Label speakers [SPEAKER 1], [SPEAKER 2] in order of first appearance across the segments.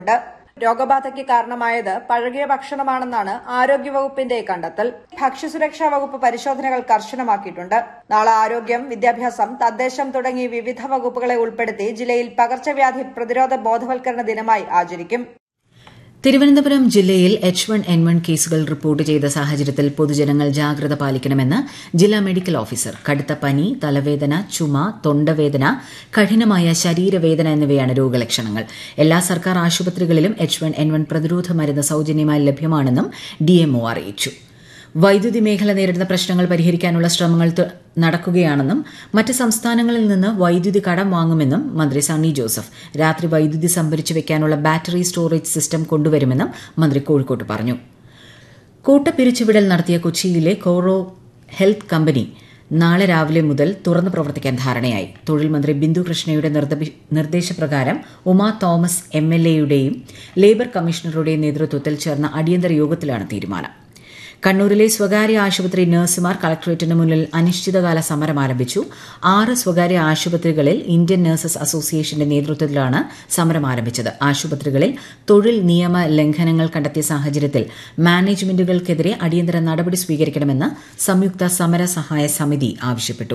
[SPEAKER 1] ഉണ്ട് രോഗബാധയ്ക്ക് കാരണമായത് പഴകിയ ഭക്ഷണമാണെന്നാണ് ആരോഗ്യവകുപ്പിന്റെ കണ്ടെത്തൽ ഭക്ഷ്യസുരക്ഷാ വകുപ്പ് പരിശോധനകൾ കർശനമാക്കിയിട്ടുണ്ട് നാളെ ആരോഗ്യം വിദ്യാഭ്യാസം തദ്ദേശം തുടങ്ങി വിവിധ വകുപ്പുകളെ ഉൾപ്പെടുത്തി ജില്ലയിൽ പകർച്ചവ്യാധി പ്രതിരോധ ബോധവൽക്കരണ ദിനമായി ആചരിക്കും
[SPEAKER 2] തിരുവനന്തപുരം ജില്ലയിൽ എച്ച് വൺ എൻ വൺ കേസുകൾ റിപ്പോർട്ട് ചെയ്ത സാഹചര്യത്തിൽ പൊതുജനങ്ങൾ ജാഗ്രത പാലിക്കണമെന്ന് ജില്ലാ മെഡിക്കൽ ഓഫീസർ കടുത്ത പനി തലവേദന ചുമ തൊണ്ടവേദന കഠിനമായ ശരീരവേദന എന്നിവയാണ് രോഗലക്ഷണങ്ങൾ എല്ലാ സർക്കാർ ആശുപത്രികളിലും എച്ച് വൺ എൻ വൺ പ്രതിരോധ മരുന്ന് സൌജന്യമായി ലഭ്യമാണെന്നും ഡിഎംഒ അറിയിച്ചു വൈദ്യുതി മേഖല നേരിടുന്ന പ്രശ്നങ്ങൾ പരിഹരിക്കാനുള്ള ശ്രമങ്ങൾ നടക്കുകയാണെന്നും മറ്റ് സംസ്ഥാനങ്ങളിൽ നിന്ന് വൈദ്യുതി കടം വാങ്ങുമെന്നും മന്ത്രി സണ്ണി ജോസഫ് രാത്രി വൈദ്യുതി സംഭരിച്ചു വെക്കാനുള്ള ബാറ്ററി സ്റ്റോറേജ് സിസ്റ്റം കൊണ്ടുവരുമെന്നും മന്ത്രി കോഴിക്കോട്ട് പറഞ്ഞു കൂട്ടപ്പിരിച്ചുവിടൽ നടത്തിയ കൊച്ചിയിലെ കോറോ ഹെൽത്ത് കമ്പനി നാളെ രാവിലെ മുതൽ തുറന്നു പ്രവർത്തിക്കാൻ ധാരണയായി തൊഴിൽ മന്ത്രി ബിന്ദു കൃഷ്ണയുടെ നിർദ്ദേശപ്രകാരം ഉമാ തോമസ് എം എൽ എയുടെയും ലേബർ കമ്മീഷണറുടെയും നേതൃത്വത്തിൽ ചേർന്ന അടിയന്തര യോഗത്തിലാണ് തീരുമാനം കണ്ണൂരിലെ സ്വകാര്യ ആശുപത്രി നഴ്സുമാർ കളക്ടറേറ്റിന് മുന്നിൽ അനിശ്ചിതകാല സമരം ആരംഭിച്ചു ആറ് സ്വകാര്യ ആശുപത്രികളിൽ ഇന്ത്യൻ നഴ്സസ് അസോസിയേഷന്റെ നേതൃത്വത്തിലാണ് സമരം ആരംഭിച്ചത് ആശുപത്രികളിൽ തൊഴിൽ നിയമ ലംഘനങ്ങൾ കണ്ടെത്തിയ സാഹചര്യത്തിൽ മാനേജ്മെന്റുകൾക്കെതിരെ അടിയന്തര നടപടി സ്വീകരിക്കണമെന്ന് സംയുക്ത സമര സഹായ സമിതി ആവശ്യപ്പെട്ടു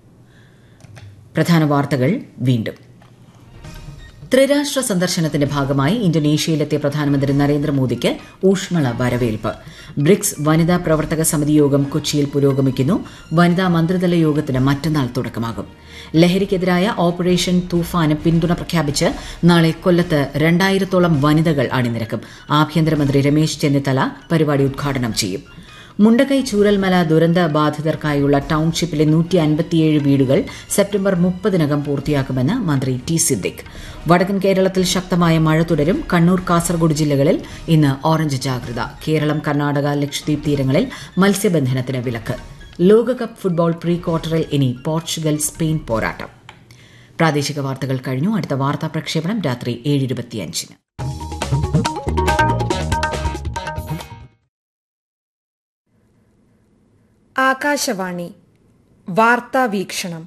[SPEAKER 2] പ്രധാന വാർത്തകൾ വീണ്ടും ത്രിരാഷ്ട്ര സന്ദർശനത്തിന്റെ ഭാഗമായി ഇന്തോനേഷ്യയിലെത്തിയ പ്രധാനമന്ത്രി നരേന്ദ്രമോദിക്ക് ഊഷ്മള വരവേൽപ്പ് ബ്രിക്സ് വനിതാ പ്രവർത്തക സമിതി യോഗം കൊച്ചിയിൽ പുരോഗമിക്കുന്നു വനിതാ മന്ത്രിതല യോഗത്തിന് മറ്റന്നാൾ തുടക്കമാകും ലഹരിക്കെതിരായ ഓപ്പറേഷൻ തൂഫാന് പിന്തുണ പ്രഖ്യാപിച്ച് നാളെ കൊല്ലത്ത് രണ്ടായിരത്തോളം വനിതകൾ അണിനിരക്കും ആഭ്യന്തരമന്ത്രി രമേശ് ചെന്നിത്തല പരിപാടി ഉദ്ഘാടനം ചെയ്യും മുണ്ടക്കൈ ചൂരൽമല ദുരന്ത ബാധിതർക്കായുള്ള ടൌൺഷിപ്പിലെ നൂറ്റി അൻപത്തിയേഴ് വീടുകൾ സെപ്റ്റംബർ മുപ്പതിനകം പൂർത്തിയാക്കുമെന്ന് മന്ത്രി ടി സിദ്ദിഖ് വടക്കൻ കേരളത്തിൽ ശക്തമായ മഴ തുടരും കണ്ണൂർ കാസർഗോഡ് ജില്ലകളിൽ ഇന്ന് ഓറഞ്ച് ജാഗ്രത കേരളം കർണാടക ലക്ഷദ്വീപ് തീരങ്ങളിൽ മത്സ്യബന്ധനത്തിന് വിലക്ക് ലോകകപ്പ് ഫുട്ബോൾ പ്രീ ക്വാർട്ടറിൽ ഇനി പോർച്ചുഗൽ സ്പെയിൻ പോരാട്ടം പ്രാദേശിക വാർത്തകൾ കഴിഞ്ഞു അടുത്ത വാർത്താ പ്രക്ഷേപണം രാത്രി ഏഴ് ഇരുപത്തിയഞ്ചിന്
[SPEAKER 3] ആകാശവാണി വാർത്താ വീക്ഷണം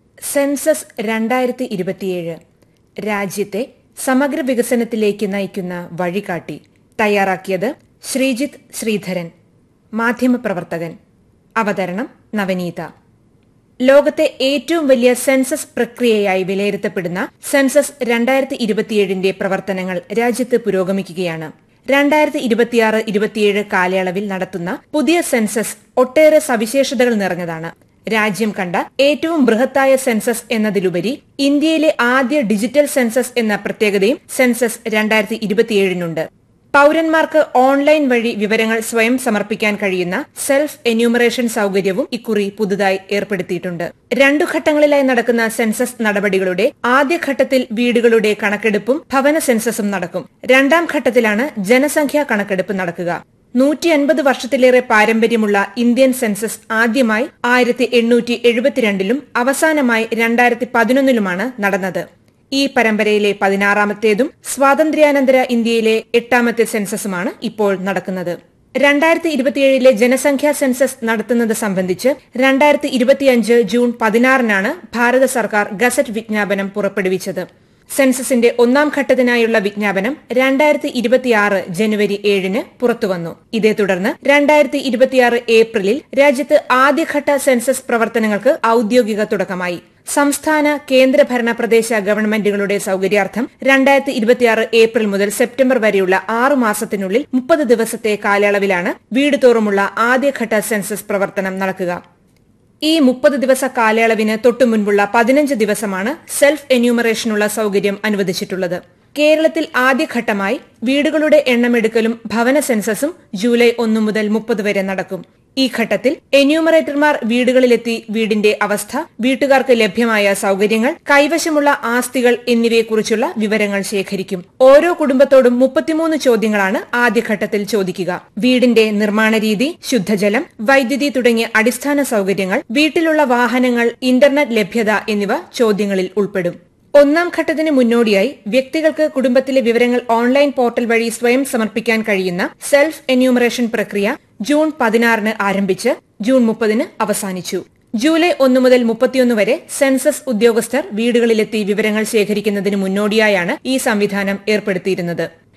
[SPEAKER 3] സെൻസസ് രണ്ടായിരത്തി ഇരുപത്തിയേഴ് രാജ്യത്തെ സമഗ്ര വികസനത്തിലേക്ക് നയിക്കുന്ന വഴികാട്ടി തയ്യാറാക്കിയത് ശ്രീജിത്ത് ശ്രീധരൻ മാധ്യമപ്രവർത്തകൻ അവതരണം നവനീത ലോകത്തെ ഏറ്റവും വലിയ സെൻസസ് പ്രക്രിയയായി വിലയിരുത്തപ്പെടുന്ന സെൻസസ് രണ്ടായിരത്തി ഇരുപത്തിയേഴിന്റെ പ്രവർത്തനങ്ങൾ രാജ്യത്ത് പുരോഗമിക്കുകയാണ് രണ്ടായിരത്തി ഇരുപത്തിയാറ് ഇരുപത്തിയേഴ് കാലയളവിൽ നടത്തുന്ന പുതിയ സെൻസസ് ഒട്ടേറെ സവിശേഷതകൾ നിറഞ്ഞതാണ് രാജ്യം കണ്ട ഏറ്റവും ബൃഹത്തായ സെൻസസ് എന്നതിലുപരി ഇന്ത്യയിലെ ആദ്യ ഡിജിറ്റൽ സെൻസസ് എന്ന പ്രത്യേകതയും സെൻസസ് രണ്ടായിരത്തി ഇരുപത്തിയേഴിനുണ്ട് പൌരന്മാർക്ക് ഓൺലൈൻ വഴി വിവരങ്ങൾ സ്വയം സമർപ്പിക്കാൻ കഴിയുന്ന സെൽഫ് എന്യൂമറേഷൻ സൌകര്യവും ഇക്കുറി പുതുതായി ഏർപ്പെടുത്തിയിട്ടുണ്ട് രണ്ടു ഘട്ടങ്ങളിലായി നടക്കുന്ന സെൻസസ് നടപടികളുടെ ആദ്യഘട്ടത്തിൽ വീടുകളുടെ കണക്കെടുപ്പും ഭവന സെൻസസും നടക്കും രണ്ടാം ഘട്ടത്തിലാണ് ജനസംഖ്യാ കണക്കെടുപ്പ് നടക്കുക നൂറ്റി അൻപത് വർഷത്തിലേറെ പാരമ്പര്യമുള്ള ഇന്ത്യൻ സെൻസസ് ആദ്യമായി ആയിരത്തി എണ്ണൂറ്റി എഴുപത്തിരണ്ടിലും അവസാനമായി രണ്ടായിരത്തി പതിനൊന്നിലുമാണ് നടന്നത് ഈ പരമ്പരയിലെ പതിനാറാമത്തേതും സ്വാതന്ത്ര്യാനന്തര ഇന്ത്യയിലെ എട്ടാമത്തെ സെൻസസുമാണ് ഇപ്പോൾ നടക്കുന്നത് രണ്ടായിരത്തി ഇരുപത്തിയേഴിലെ ജനസംഖ്യാ സെൻസസ് നടത്തുന്നത് സംബന്ധിച്ച് രണ്ടായിരത്തി ഇരുപത്തിയഞ്ച് ജൂൺ പതിനാറിനാണ് ഭാരത സർക്കാർ ഗസറ്റ് വിജ്ഞാപനം പുറപ്പെടുവിച്ചത് സെൻസസിന്റെ ഒന്നാം ഘട്ടത്തിനായുള്ള വിജ്ഞാപനം രണ്ടായിരത്തി ഇരുപത്തിയാറ് ജനുവരി ഏഴിന് പുറത്തുവന്നു ഇതേ തുടർന്ന് രണ്ടായിരത്തി ഇരുപത്തിയാറ് ഏപ്രിലിൽ രാജ്യത്ത് ആദ്യഘട്ട സെൻസസ് പ്രവർത്തനങ്ങൾക്ക് ഔദ്യോഗിക തുടക്കമായി സംസ്ഥാന കേന്ദ്രഭരണ പ്രദേശ ഗവൺമെന്റുകളുടെ സൌകര്യാർത്ഥം രണ്ടായിരത്തി ഇരുപത്തിയാറ് ഏപ്രിൽ മുതൽ സെപ്റ്റംബർ വരെയുള്ള ആറു മാസത്തിനുള്ളിൽ മുപ്പത് ദിവസത്തെ കാലയളവിലാണ് വീട് തോറുമുള്ള ആദ്യഘട്ട സെൻസസ് പ്രവർത്തനം നടക്കുക ഈ മുപ്പത് ദിവസ കാലയളവിന് തൊട്ടുമുൻപുള്ള പതിനഞ്ച് ദിവസമാണ് സെൽഫ് എന്യൂമറേഷനുള്ള സൌകര്യം അനുവദിച്ചിട്ടുള്ളത് കേരളത്തിൽ ആദ്യഘട്ടമായി വീടുകളുടെ എണ്ണമെടുക്കലും ഭവന സെൻസസും ജൂലൈ ഒന്നു മുതൽ മുപ്പത് വരെ നടക്കും ഈ ഘട്ടത്തിൽ എന്യൂമറേറ്റർമാർ വീടുകളിലെത്തി വീടിന്റെ അവസ്ഥ വീട്ടുകാർക്ക് ലഭ്യമായ സൌകര്യങ്ങൾ കൈവശമുള്ള ആസ്തികൾ എന്നിവയെക്കുറിച്ചുള്ള വിവരങ്ങൾ ശേഖരിക്കും ഓരോ കുടുംബത്തോടും മുപ്പത്തിമൂന്ന് ചോദ്യങ്ങളാണ് ആദ്യഘട്ടത്തിൽ ചോദിക്കുക വീടിന്റെ നിർമ്മാണ രീതി ശുദ്ധജലം വൈദ്യുതി തുടങ്ങിയ അടിസ്ഥാന സൌകര്യങ്ങൾ വീട്ടിലുള്ള വാഹനങ്ങൾ ഇന്റർനെറ്റ് ലഭ്യത എന്നിവ ചോദ്യങ്ങളിൽ ഉൾപ്പെടും ഒന്നാം ഘട്ടത്തിന് മുന്നോടിയായി വ്യക്തികൾക്ക് കുടുംബത്തിലെ വിവരങ്ങൾ ഓൺലൈൻ പോർട്ടൽ വഴി സ്വയം സമർപ്പിക്കാൻ കഴിയുന്ന സെൽഫ് എന്യൂമറേഷൻ പ്രക്രിയ ജൂൺ പതിനാറിന് ആരംഭിച്ച് ജൂൺ മുപ്പതിന് അവസാനിച്ചു ജൂലൈ ഒന്ന് മുതൽ മുപ്പത്തിയൊന്ന് വരെ സെൻസസ് ഉദ്യോഗസ്ഥർ വീടുകളിലെത്തി വിവരങ്ങൾ ശേഖരിക്കുന്നതിന് മുന്നോടിയായാണ് ഈ സംവിധാനം ഏർപ്പെടുത്തിയിരുന്നത്